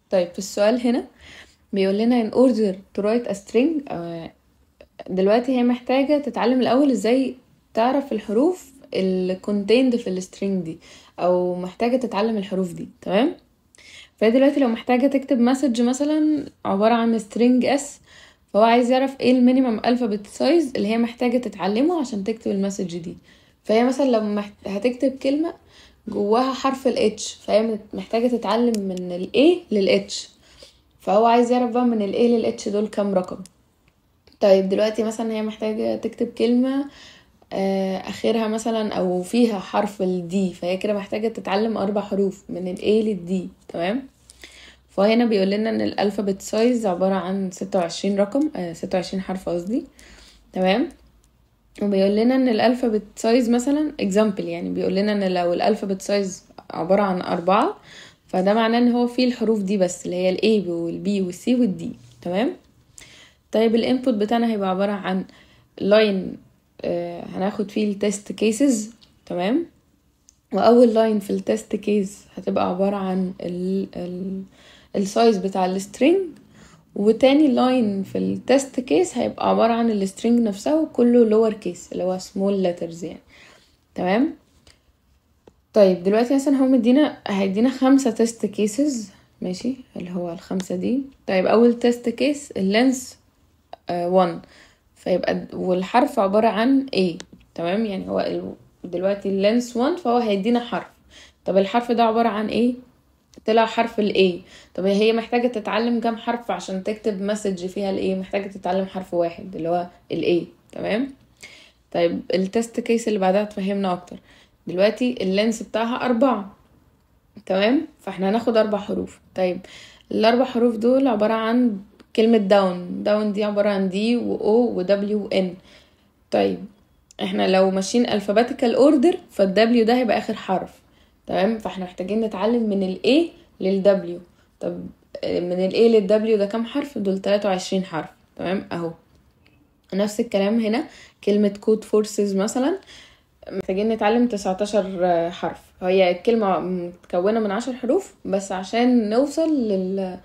طيب في السؤال هنا بيقول لنا in order to write a string آه، دلوقتي هي محتاجة تتعلم الأول ازاي تعرف الحروف اللي contained في السترينج دي أو محتاجة تتعلم الحروف دي تمام فهي دلوقتي لو محتاجة تكتب مسج مثلا عبارة عن string s فهو عايز يعرف ايه المينيمم الفابت سايز اللي هي محتاجة تتعلمه عشان تكتب المسج دي فهي مثلا لو محت... هتكتب كلمة جواها حرف ال H فهي محتاجة تتعلم من ال A لل H فهو عايز يعرف بقى من ال A لل H دول كام رقم طيب دلوقتي مثلا هي محتاجة تكتب كلمة آه، اخرها مثلا او فيها حرف ال D فهي كده محتاجة تتعلم اربع حروف من ال A لل D تمام فهنا بيقول لنا ان الالفابت سايز عبارة عن ستة وعشرين رقم آه، ستة وعشرين حرف قصدي تمام وبيقول لنا ان الالفابت سايز مثلا example يعني بيقول لنا ان لو الالفابت سايز عبارة عن أربعة فده معناه ان هو فيه الحروف دي بس اللي هي ال A وال B وال C وال D تمام طيب الانبوت بتاعنا هيبقى عبارة عن لاين آه هناخد فيه التست كيسز تمام واول لاين في التست كيس هتبقى عبارة عن ال ال السايز بتاع السترينج وتاني لاين في التست كيس هيبقى عبارة عن السترينج نفسها وكله لور كيس اللي هو سمول letters يعني تمام طيب دلوقتي مثلا هو مدينا هيدينا خمسة تست كيسز ماشي اللي هو الخمسة دي طيب أول تست كيس اللينس وان فيبقى والحرف عبارة عن A تمام يعني هو ال- دلوقتي اللينس وان فهو هيدينا حرف طب الحرف ده عبارة عن ايه طلع حرف ال A طب هي محتاجة تتعلم كام حرف عشان تكتب مسج فيها ال A محتاجة تتعلم حرف واحد اللي هو ال A تمام طيب التست كيس اللي بعدها تفهمنا اكتر دلوقتي اللينس بتاعها أربعة تمام فاحنا هناخد أربع حروف طيب الأربع حروف دول عبارة عن كلمة داون داون دي عبارة عن دي و O و W و N طيب احنا لو ماشيين alphabetical order فال W ده هيبقى آخر حرف تمام فاحنا محتاجين نتعلم من ال A لل W طب آه، من ال A لل W ده كام حرف دول 23 حرف تمام اهو نفس الكلام هنا كلمة كود فورسز مثلا محتاجين نتعلم 19 حرف هي الكلمة متكونة من 10 حروف بس عشان نوصل لل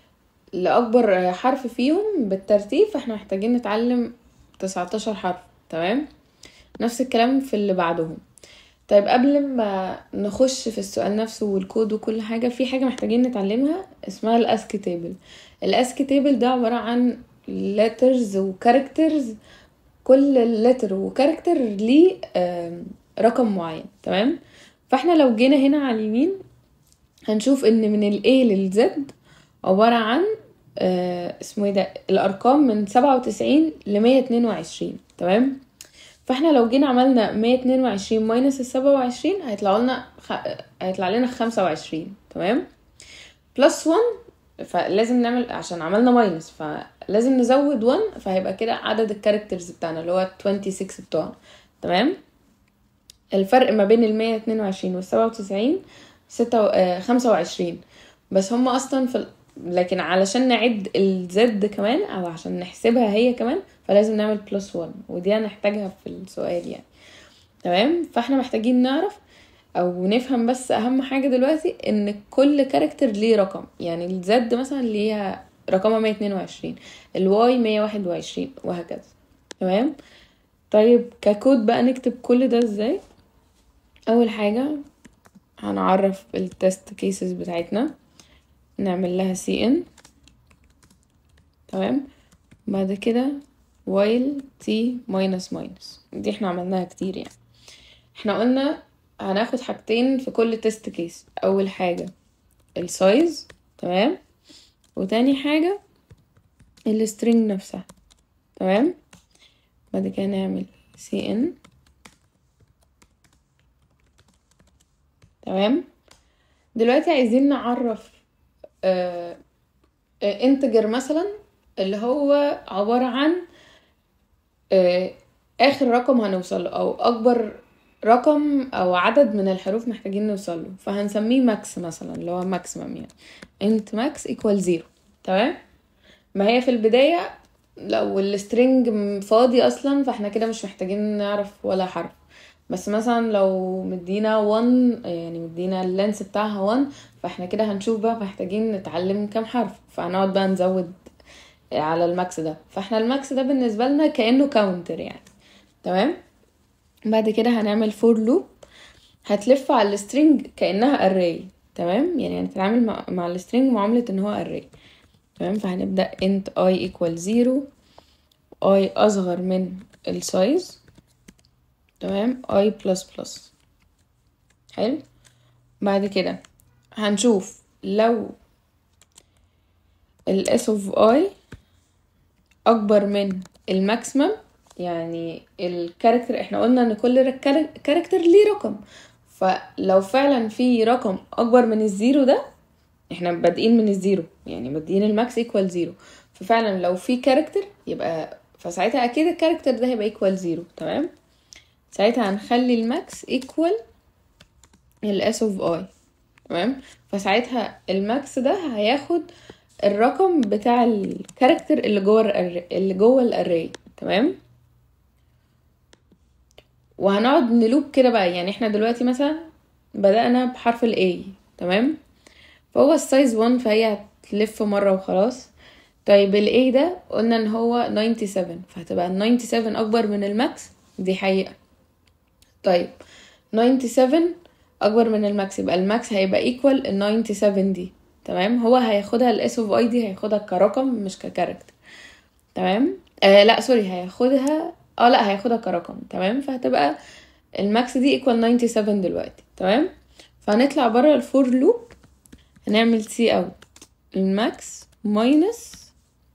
لأكبر حرف فيهم بالترتيب فاحنا محتاجين نتعلم 19 حرف تمام نفس الكلام في اللي بعدهم طيب قبل ما نخش في السؤال نفسه والكود وكل حاجة في حاجة محتاجين نتعلمها اسمها الاسكي تيبل الاسكي تيبل ده عبارة عن letters وكاركترز كل letter وكاركتر ليه آم، رقم معين تمام فاحنا لو جينا هنا على اليمين هنشوف ان من ال A لل Z عبارة عن آه اسمه ايه ده الارقام من سبعة وتسعين لمية اتنين وعشرين تمام فاحنا لو جينا عملنا مية اتنين وعشرين ماينس السبعة وعشرين هيطلع لنا خ... هيطلع لنا خمسة وعشرين تمام بلس ون فلازم نعمل عشان عملنا ماينس فلازم نزود 1 فهيبقى كده عدد الكاركترز بتاعنا اللي هو 26 بتوعنا تمام الفرق ما بين ال 122 وال 97 ستة آه، 25 بس هم اصلا في ال- لكن علشان نعد الزد كمان او عشان نحسبها هي كمان فلازم نعمل بلس 1 ودي هنحتاجها في السؤال يعني تمام فاحنا محتاجين نعرف او نفهم بس اهم حاجه دلوقتي ان كل كاركتر ليه رقم يعني الزد مثلا ليها رقمها 122 الواي 121 وهكذا تمام طيب ككود بقى نكتب كل ده ازاي اول حاجه هنعرف التست كيسز بتاعتنا نعمل لها سي ان تمام بعد كده while t minus minus دي احنا عملناها كتير يعني احنا قلنا هناخد حاجتين في كل تيست كيس اول حاجه السايز تمام وتاني حاجه السترينج نفسها تمام بعد كده نعمل سي ان تمام دلوقتي عايزين نعرف آه انتجر مثلا اللي هو عبارة عن آه آخر رقم هنوصل له أو أكبر رقم أو عدد من الحروف محتاجين نوصل له فهنسميه ماكس مثلا اللي هو ماكسيمم يعني انت ماكس ايكوال زيرو تمام ما هي في البداية لو السترنج فاضي أصلا فاحنا كده مش محتاجين نعرف ولا حرف بس مثلا لو مدينا 1 يعني مدينا اللينس بتاعها 1 فاحنا كده هنشوف بقى محتاجين نتعلم كام حرف فهنقعد بقى نزود على الماكس ده فاحنا الماكس ده بالنسبة لنا كأنه كاونتر يعني تمام بعد كده هنعمل فور لوب هتلف على السترينج كأنها array تمام يعني هنتعامل مع, مع السترينج معاملة ان هو array تمام فهنبدأ int i equal 0 i أصغر من السايز تمام i plus plus حلو بعد كده هنشوف لو ال s of i أكبر من الماكسيمم يعني الكاركتر احنا قلنا ان كل كاركتر ليه رقم فلو فعلا في رقم اكبر من الزيرو ده احنا بادئين من الزيرو يعني بادئين الماكس ايكوال زيرو ففعلا لو في كاركتر يبقى فساعتها اكيد الكاركتر ده هيبقى ايكوال زيرو تمام ساعتها هنخلي الماكس ايكوال الاس اوف اي تمام فساعتها الماكس ده هياخد الرقم بتاع الكاركتر اللي جوه اللي جوه الاري تمام وهنقعد نلوب كده بقى يعني احنا دلوقتي مثلا بدأنا بحرف ال A تمام فهو السايز 1 فهي هتلف مرة وخلاص طيب ال A ده قلنا ان هو 97 فهتبقى ال 97 اكبر من الماكس دي حقيقة طيب 97 اكبر من الماكس يبقى الماكس هيبقى ايكوال ال 97 دي تمام هو هياخدها الاس اوف اي دي هياخدها كرقم مش ككاركتر تمام آه لا سوري هياخدها اه لا هياخدها كرقم تمام فهتبقى الماكس دي ايكوال 97 دلوقتي تمام فهنطلع بره الفور لوب هنعمل سي اوت الماكس ماينس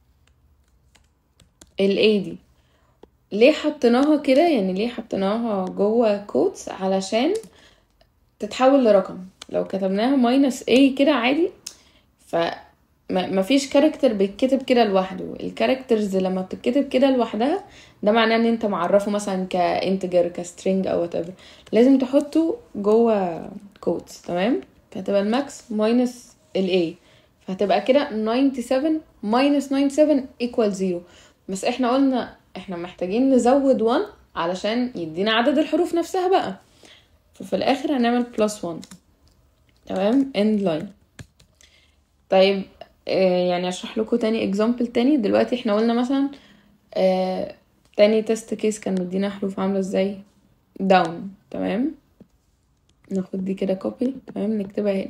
الاي دي ليه حطيناها كده يعني ليه حطيناها جوه كوتس علشان تتحول لرقم لو كتبناها ماينس اي كده عادي ف ما فيش كاركتر بيتكتب كده لوحده الكاركترز لما بتتكتب كده لوحدها ده معناه ان انت معرفه مثلا كانتجر كسترينج او whatever لازم تحطه جوه كوتس تمام فهتبقى الماكس ماينس الاي فهتبقى كده 97 ماينس 97 equal 0 بس احنا قلنا احنا محتاجين نزود 1 علشان يدينا عدد الحروف نفسها بقى ففي الاخر هنعمل بلس 1 تمام end line طيب آه يعني اشرح لكم تاني example تاني دلوقتي احنا قلنا مثلا آه تاني تيست كيس كان مدينا حروف عامله ازاي داون تمام ناخد دي كده كوبي تمام نكتبها هنا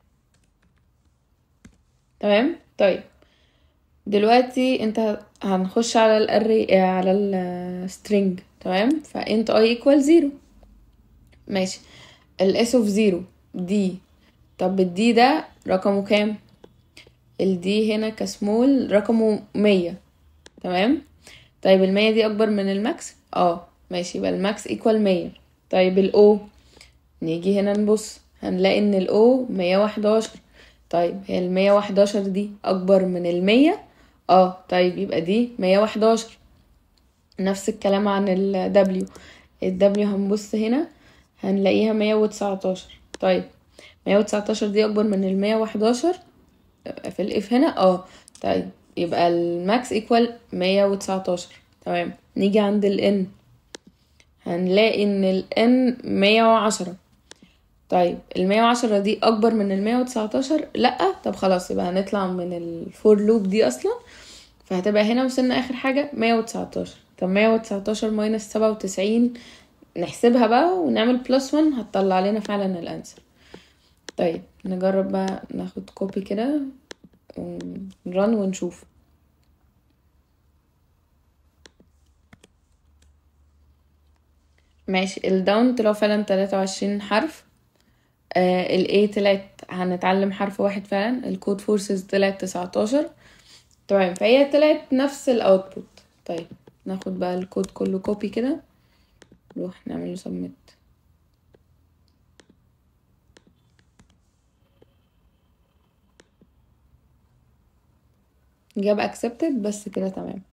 تمام طيب دلوقتي انت هنخش على الاري على السترينج تمام فانت اي ايكوال زيرو ماشي الاس اوف زيرو دي طب الدي ده رقمه كام الدي هنا كسمول رقمه مية تمام طيب المية دي اكبر من الماكس اه ماشي يبقى الماكس ايكوال مية طيب الاو نيجي هنا نبص هنلاقي ان الاو مية وحداشر طيب هي المية وحداشر دي اكبر من المية اه طيب يبقى دي مية وحداشر نفس الكلام عن ال W ال W هنبص هنا هنلاقيها مية وتسعتاشر طيب مية وتسعتاشر دي اكبر من المية وحداشر في الاف هنا اه طيب يبقى الماكس ايكوال مية وتسعتاشر تمام نيجي عند ال N هنلاقي ان ال N مية وعشرة طيب المية وعشرة دي اكبر من المية وتسعتاشر لا طب خلاص يبقى هنطلع من الفور لوب دي اصلا فهتبقى هنا وصلنا اخر حاجة مية وتسعتاشر طب مية وتسعتاشر ماينس سبعة وتسعين نحسبها بقى ونعمل بلس ون هتطلع لنا فعلا الانسر طيب نجرب بقى ناخد كوبي كده ونرن ونشوف ماشي الداون طلعوا فعلا تلاتة وعشرين حرف آه ال A طلعت هنتعلم حرف واحد فعلا الكود فورسز طلعت تسعتاشر تمام فهي طلعت نفس الاوتبوت طيب ناخد بقى الكود كله كوبي كده نروح نعمله سبميت جاب accepted بس كده تمام